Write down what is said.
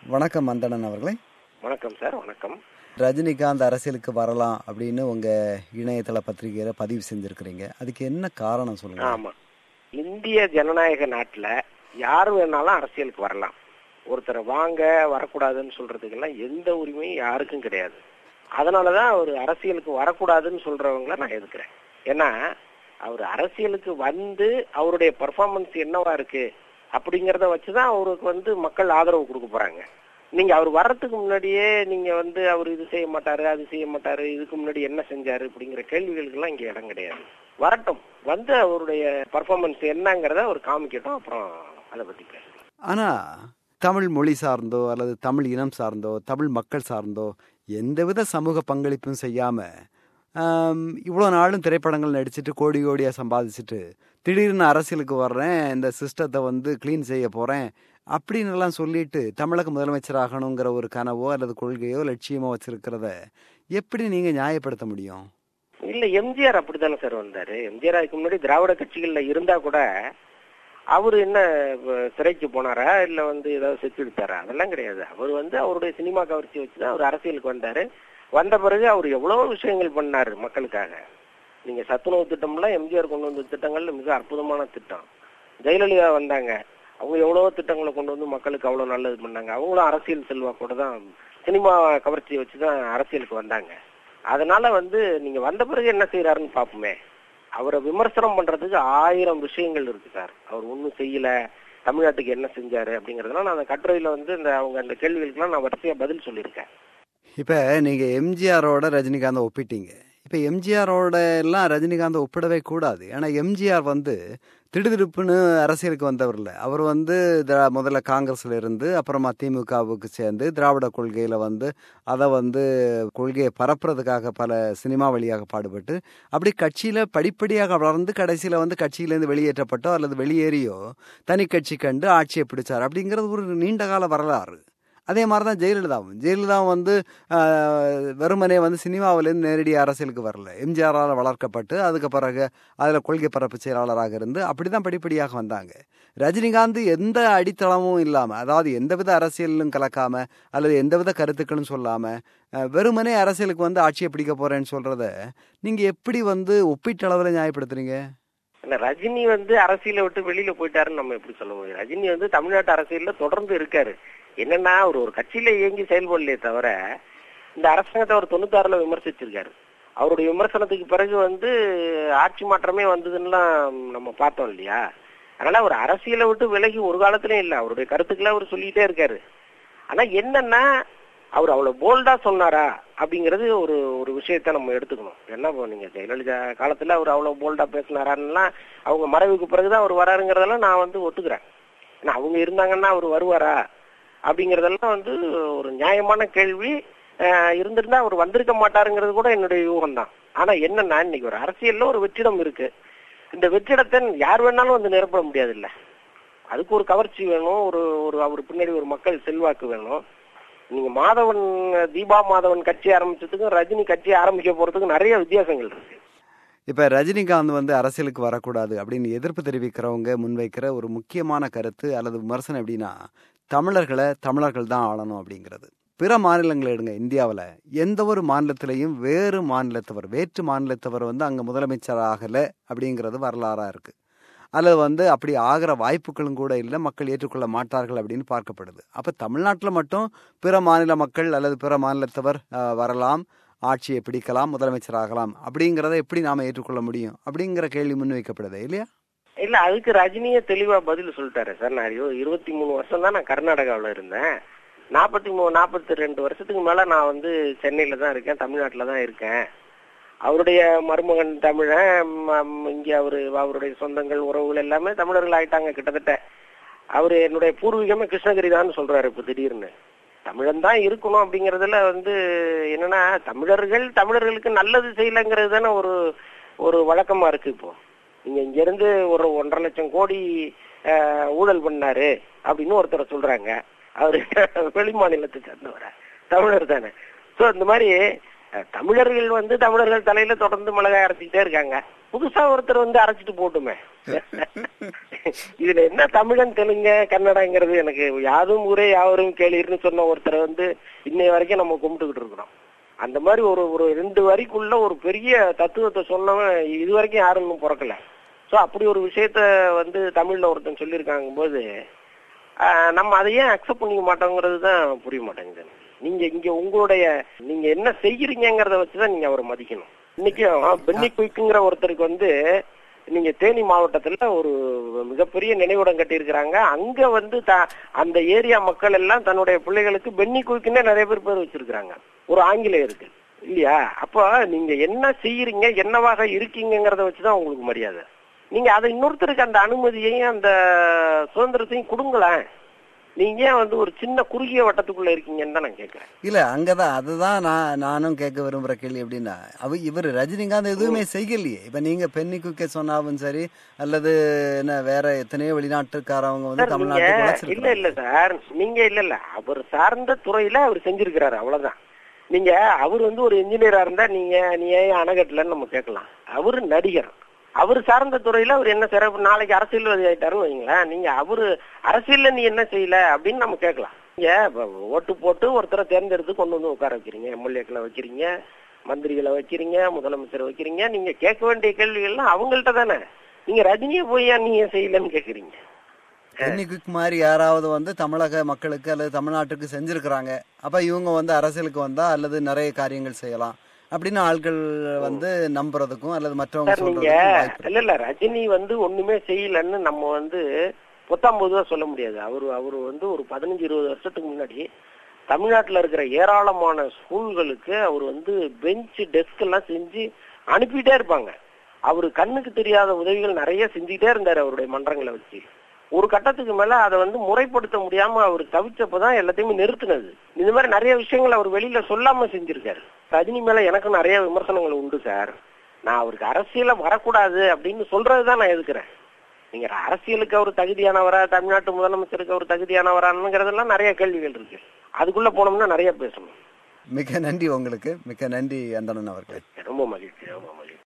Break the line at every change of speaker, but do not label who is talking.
வணக்கம் அந்தணன் அவர்களே
வணக்கம் சார் வணக்கம்
ரஜினிகாந்த் அரசியலுக்கு வரலாம் அப்படின்னு உங்க இணையதள பத்திரிகையில பதிவு செஞ்சிருக்கிறீங்க அதுக்கு என்ன காரணம் சொல்லுங்க
ஆமா இந்திய ஜனநாயக நாட்டுல யார் வேணாலும் அரசியலுக்கு வரலாம் ஒருத்தரை வாங்க வரக்கூடாதுன்னு சொல்றதுக்கெல்லாம் எந்த உரிமையும் யாருக்கும் கிடையாது அதனாலதான் அவர் அரசியலுக்கு வரக்கூடாதுன்னு சொல்றவங்கள நான் எதுக்குறேன் ஏன்னா அவர் அரசியலுக்கு வந்து அவருடைய பெர்ஃபார்மன்ஸ் என்னவா இருக்கு அப்படிங்கறத வச்சுதான் அவருக்கு வந்து மக்கள் ஆதரவு கொடுக்க போறாங்க நீங்க அவர் வர்றதுக்கு முன்னாடியே நீங்க வந்து அவர் இது செய்ய மாட்டாரு அது செய்ய மாட்டாரு இதுக்கு முன்னாடி என்ன செஞ்சாரு அப்படிங்கிற கேள்விகளுக்கெல்லாம் இங்க இடம் கிடையாது வரட்டும் வந்து அவருடைய பர்ஃபார்மன்ஸ் என்னங்கிறத அவர் காமிக்கட்டும் அப்புறம் அதை பத்தி பேசலாம்
ஆனா தமிழ் மொழி சார்ந்தோ அல்லது தமிழ் இனம் சார்ந்தோ தமிழ் மக்கள் சார்ந்தோ எந்தவித சமூக பங்களிப்பும் செய்யாம ஆம், இவ்வளோ நாளும் திரைப்படங்கள் நடிச்சிட்டு கோடி கோடியா சம்பாதிச்சுட்டு திடீர்னு அரசியலுக்கு வர்றேன் இந்த சிஸ்டத்தை வந்து க்ளீன் செய்ய போறேன் அப்படின்னு எல்லாம் சொல்லிட்டு தமிழக முதலமைச்சர் ஆகணுங்கிற ஒரு கனவோ அல்லது கொள்கையோ லட்சியமோ வச்சிருக்கிறத எப்படி நீங்க நியாயப்படுத்த முடியும்
இல்ல எம்ஜிஆர் அப்படித்தானே சார் வந்தாரு எம்ஜிஆர் அதுக்கு முன்னாடி திராவிட கட்சிகள்ல இருந்தா கூட அவரு என்ன அஹ், சிறைக்கு போனாரா இல்ல வந்து ஏதாவது செத்து எடுத்தாரா அதெல்லாம் கிடையாது அவர் வந்து அவருடைய சினிமா கவர்ச்சி வச்சுதான் அவர் அரசியலுக்கு வந்தாரு வந்த பிறகு அவர் எவ்வளவோ விஷயங்கள் பண்ணாரு மக்களுக்காக நீங்க சத்துணவு திட்டம்லாம் எம்ஜிஆர் கொண்டு வந்த திட்டங்கள்ல மிக அற்புதமான திட்டம் ஜெயலலிதா வந்தாங்க அவங்க எவ்வளவோ திட்டங்களை கொண்டு வந்து மக்களுக்கு அவ்வளவு நல்லது பண்ணாங்க அவங்களும் அரசியல் செல்வாக்கோட தான் சினிமா கவர்ச்சியை வச்சுதான் அரசியலுக்கு வந்தாங்க அதனால வந்து நீங்க வந்த பிறகு என்ன செய்யறாருன்னு பாப்போமே அவரை விமர்சனம் பண்றதுக்கு ஆயிரம் விஷயங்கள் இருக்கு சார் அவர் ஒண்ணும் செய்யல தமிழ்நாட்டுக்கு என்ன செஞ்சாரு அப்படிங்கறதெல்லாம் நான் அந்த கட்டுரையில வந்து இந்த அவங்க அந்த கேள்விகளுக்கெல்லாம் நான் வரிசையா பதில் சொல்லியிருக்கேன்
இப்போ நீங்கள் எம்ஜிஆரோட ரஜினிகாந்தை ஒப்பிட்டீங்க இப்போ எம்ஜிஆரோட எல்லாம் ரஜினிகாந்தை ஒப்பிடவே கூடாது ஏன்னா எம்ஜிஆர் வந்து திடுதிடுப்புன்னு அரசியலுக்கு வந்தவர் இல்லை அவர் வந்து திரா- முதல்ல காங்கிரஸ்ல இருந்து அப்புறமா திமுகவுக்கு சேர்ந்து திராவிட கொள்கையில் வந்து அதை வந்து கொள்கையை பரப்புறதுக்காக பல சினிமா வழியாக பாடுபட்டு அப்படி கட்சியில் படிப்படியாக வளர்ந்து கடைசியில் வந்து கட்சியிலேருந்து வெளியேற்றப்பட்டோ அல்லது வெளியேறியோ தனி கட்சி கண்டு ஆட்சியை பிடிச்சார் அப்படிங்கிறது ஒரு நீண்டகால வரலாறு அதே மாதிரி தான் ஜெயலலிதாவும் ஜெயலலிதாவும் வந்து ஆஹ், வெறுமனே வந்து சினிமாவிலேருந்து நேரடி அரசியலுக்கு வரல எம்ஜிஆரால் வளர்க்கப்பட்டு அதுக்கு பிறகு அதில் கொள்கை பரப்பு செயலாளராக இருந்து அப்படி தான் படிப்படியாக வந்தாங்க ரஜினிகாந்த் எந்த அடித்தளமும் இல்லாமல் அதாவது எந்தவித அரசியலும் கலக்காம அல்லது எந்தவித கருத்துக்களும் சொல்லாமல் வெறுமனே அரசியலுக்கு வந்து ஆட்சியை பிடிக்க போறேன்னு சொல்றத நீங்கள் எப்படி வந்து ஒப்பீட்டளவில் நியாயப்படுத்துறீங்க
இல்ல ரஜினி வந்து அரசியலை விட்டு வெளியில போயிட்டாருன்னு நம்ம எப்படி சொல்ல முடியும் ரஜினி வந்து தமிழ்நாட்டு அரசியல்ல தொடர்ந்து இருக்காரு என்னன்னா அவர் ஒரு கட்சியில இயங்கி செயல்படலையே தவிர இந்த அரசாங்கத்தை அவர் தொண்ணூத்தாறுல விமர்சிச்சிருக்காரு அவருடைய விமர்சனத்துக்கு பிறகு வந்து ஆட்சி மாற்றமே வந்ததுன்னுலாம் நம்ம பார்த்தோம் இல்லையா அதனால அவர் அரசியலை விட்டு விலகி ஒரு காலத்திலயும் இல்ல அவருடைய கருத்துக்களை அவர் சொல்லிட்டே இருக்காரு ஆனா என்னன்னா அவர் அவ்வளவு போல்டா சொன்னாரா அப்படிங்கிறது ஒரு ஒரு விஷயத்த நம்ம எடுத்துக்கணும் என்ன இப்போ நீங்க ஜெயலலிதா காலத்துல அவர் அவ்வளவு போல்டா பேசினாரான்லாம் அவங்க மறைவுக்கு பிறகுதான் அவர் வராருங்கிறதெல்லாம் நான் வந்து ஒத்துக்கிறேன் ஏன்னா அவங்க இருந்தாங்கன்னா அவர் வருவாரா அப்படிங்கறதெல்லாம் வந்து ஒரு நியாயமான கேள்வி அஹ், இருந்திருந்தா அவர் வந்திருக்க மாட்டாருங்கிறது கூட என்னுடைய யூகம் தான் ஆனா என்னன்னா இன்னைக்கு ஒரு அரசியல்ல ஒரு வெற்றிடம் இருக்கு இந்த வெற்றிடத்தை யார் வேணாலும் வந்து நிரப்ப முடியாது இல்ல அதுக்கு ஒரு கவர்ச்சி வேணும் ஒரு ஒரு அவர் பின்னாடி ஒரு மக்கள் செல்வாக்கு வேணும் நீங்க மாதவன் தீபா மாதவன் கட்சி ஆரம்பிச்சதுக்கும் ரஜினி கட்சி ஆரம்பிக்க போறதுக்கும் நிறைய வித்தியாசங்கள் இருக்கு
இப்போ ரஜினிகாந்த் வந்து அரசியலுக்கு வரக்கூடாது அப்படின்னு எதிர்ப்பு தெரிவிக்கிறவங்க முன்வைக்கிற ஒரு முக்கியமான கருத்து அல்லது விமர்சனம் எப்படின்னா தமிழர்களை தமிழர்கள் தான் ஆளணும் அப்படிங்கிறது பிற மாநிலங்களை எடுங்க இந்தியாவில் எந்த ஒரு மாநிலத்திலையும் வேறு மாநிலத்தவர் வேற்று மாநிலத்தவர் வந்து அங்கே முதலமைச்சர் ஆகலை அப்படிங்கிறது வரலாறாக இருக்குது அல்லது வந்து அப்படி ஆகிற வாய்ப்புகளும் கூட இல்லை மக்கள் ஏற்றுக்கொள்ள மாட்டார்கள் அப்படின்னு பார்க்கப்படுது அப்போ தமிழ்நாட்டில் மட்டும் பிற மாநில மக்கள் அல்லது பிற மாநிலத்தவர் அஹ், வரலாம் ஆட்சியை பிடிக்கலாம் முதலமைச்சர் ஆகலாம் அப்படிங்கிறத எப்படி நாம ஏற்றுக்கொள்ள முடியும் அப்படிங்கிற கேள்வி முன்வைக்கப்படுது இல்லையா
இல்ல அதுக்கு ரஜினியே தெளிவா பதில் சொல்லிட்டாரு சார் நான் இரு- இருபத்தி மூணு வருஷம் தான் நான் கர்நாடகாவுல இருந்தேன் நாற்பத்தி மூணு நாற்பத்தி ரெண்டு வருஷத்துக்கு மேல நான் வந்து சென்னையில தான் இருக்கேன் தமிழ்நாட்டுல தான் இருக்கேன் அவருடைய மருமகன் தமிழன் ம- இங்க அவரு அவருடைய சொந்தங்கள் உறவுகள் எல்லாமே தமிழர்கள் ஆயிட்டாங்க கிட்டத்தட்ட அவரு என்னுடைய பூர்வீகமே கிருஷ்ணகிரி தான் சொல்றாரு இப்ப திடீர்னு தமிழன் தான் இருக்கணும் அப்படிங்கறதுல வந்து என்னன்னா தமிழர்கள் தமிழர்களுக்கு நல்லது செய்யலைங்கிறது தானே ஒரு ஒரு வழக்கமா இருக்கு இப்போ நீங்க இங்க இருந்து ஒரு ஒன்றரை லட்சம் கோடி அஹ், ஊழல் பண்ணாரு அப்படின்னு ஒருத்தர் சொல்றாங்க அவரு வெளி மாநிலத்தை சேர்ந்தவர தமிழர் தானே சோ இந்த மாதிரி அஹ், தமிழர்கள் வந்து தமிழர்கள் தலையில தொடர்ந்து மிளகாய் அரைச்சிக்கிட்டே இருக்காங்க புதுசா ஒருத்தர் வந்து அரைச்சிட்டு போட்டுமே இதுல என்ன தமிழன் தெலுங்க கன்னடங்கிறது எனக்கு யாதும் ஊரே யாவரும் கேளீர்னு சொன்ன ஒருத்தரை வந்து இன்னைய வரைக்கும் நம்ம கும்பிட்டுக்கிட்டு இருக்கிறோம் அந்த மாதிரி ஒரு ஒரு ரெண்டு வரிக்குள்ள ஒரு பெரிய தத்துவத்தை சொன்னவன் இது வரைக்கும் யாரும் இன்னும் பிறக்கல சோ அப்படி ஒரு விஷயத்த வந்து தமிழ்ல ஒருத்தன் சொல்லியிருக்காங்க போது ஆஹ், நம்ம அதை ஏன் அக்செப்ட் பண்ணிக்க மாட்டோங்கிறது தான் புரிய மாட்டேங்குது நீங்க இங்க உங்களுடைய நீங்க என்ன செய்யறீங்கிறத வச்சுதான் நீங்க அவரை மதிக்கணும் இன்னைக்கும் பென்னி குயிக்குங்கிற ஒருத்தருக்கு வந்து நீங்க தேனி மாவட்டத்துல ஒரு மிகப்பெரிய நினைவிடம் கட்டியிருக்கிறாங்க அங்க வந்து த- அந்த ஏரியா மக்கள் எல்லாம் தன்னுடைய பிள்ளைகளுக்கு பென்னி குயிக்குன்னே நிறைய பேர் பேர் வச்சிருக்கிறாங்க ஒரு ஆங்கிலேயருக்கு இல்லையா அப்ப நீங்க என்ன செய்யறீங்க என்னவாக இருக்கீங்கிறத வச்சுதான் உங்களுக்கு மரியாதை நீங்க அதை இன்னொருத்தருக்கு அந்த அனுமதியையும் அந்த சுதந்திரத்தையும் கொடுங்களேன் நீங்க ஏன் வந்து ஒரு சின்ன குறுகிய வட்டத்துக்குள்ள இருக்கீங்கன்னு தான் நான் கேக்குறேன்
இல்ல அங்கதான் அதுதான் நான் நானும் கேட்க விரும்புற கேள்வி எப்படின்னா அவ இவர் ரஜினிகாந்த் எதுவுமே செய்யலையே இப்ப நீங்க பென்னி குக்கே சொன்னாவும் சரி அல்லது என்ன வேற எத்தனையோ வெளிநாட்டுக்காரவங்க வந்து
சார் நீங்க
தமிழ்நாட்டுக்கு
இல்ல
உழைச்சிருக்காங்க
இல்ல சார் நீங்க இல்ல இல்ல அவர் சார்ந்த துறையில அவர் செஞ்சிருக்கிறாரு அவ்வளவுதான் நீங்க அவர் வந்து ஒரு இன்ஜினியரா இருந்தா நீங்க நீ ஏன் அணைகட்டலன்னு நம்ம கேட்கலாம் அவரு நடிகர் அவர் சார்ந்த துறையில அவர் என்ன சிறப்பு நாளைக்கு அரசியல்வாதி ஆயிட்டாருன்னு வைங்களேன் நீங்க அவரு அரசியல்ல நீ என்ன செய்யல அப்படின்னு நம்ம கேட்கலாம் நீங்க இப்ப ஓட்டு போட்டு ஒருத்தரை தேர்ந்தெடுத்து கொண்டு வந்து உட்கார வைக்கிறீங்க எம்எல்ஏக்களை வைக்கிறீங்க மந்திரிகளை வைக்கிறீங்க முதலமைச்சரை வைக்கிறீங்க நீங்க கேட்க வேண்டிய கேள்விகள்லாம் அவங்கள்ட்ட தானே நீங்க ரஜினியை போய் ஏன் நீங்க செய்யலன்னு கேக்குறீங்க
பென்னி குக் மாதிரி யாராவது வந்து தமிழக மக்களுக்கு அல்லது தமிழ்நாட்டுக்கு செஞ்சிருக்கிறாங்க அப்ப இவங்க வந்து அரசியலுக்கு வந்தா அல்லது நிறைய காரியங்கள் செய்யலாம் அப்படின்னு ஆட்கள் வந்து நம்புறதுக்கும் அல்லது மற்றவங்க
சார் நீங்க
சொல்றதுக்கும் வாய்ப்பு இருக்கு.
இல்ல இல்ல ரஜினி வந்து ஒண்ணுமே செய்யலன்னு நம்ம வந்து பொத்தாம் பொதுவா சொல்ல முடியாது அவரு அவரு வந்து ஒரு பதினஞ்சு இருபது வருஷத்துக்கு முன்னாடி தமிழ்நாட்டுல இருக்கிற ஏராளமான ஸ்கூல்களுக்கு அவர் வந்து பெஞ்ச் டெஸ்க் எல்லாம் செஞ்சு அனுப்பிட்டே இருப்பாங்க அவரு கண்ணுக்கு தெரியாத உதவிகள் நிறைய செஞ்சுட்டே இருந்தாரு அவருடைய மன்றங்களை வச்சு ஒரு கட்டத்துக்கு மேல அதை வந்து முறைப்படுத்த முடியாம அவர் தவிச்சப்பதான் எல்லாத்தையுமே நிறுத்தினது இந்த மாதிரி நிறைய விஷயங்கள் அவர் வெளியில சொல்லாம செஞ்சிருக்காரு ரஜினி மேல எனக்கும் நிறைய விமர்சனங்கள் உண்டு சார் நான் அவருக்கு அரசியல வரக்கூடாது அப்படின்னு சொல்றதுதான் நான் எதுக்குறேன் நீங்க அரசியலுக்கு அவர் தகுதியானவரா தமிழ்நாட்டு முதலமைச்சருக்கு அவர் தகுதியானவராங்கிறதெல்லாம் நிறைய கேள்விகள் இருக்கு அதுக்குள்ள போனோம்னா நிறைய பேசணும்
மிக்க நன்றி உங்களுக்கு மிக்க நன்றி அந்தணன் அவர்களே
ரொம்ப மகிழ்ச்சி ரொம்ப மகிழ்ச்சி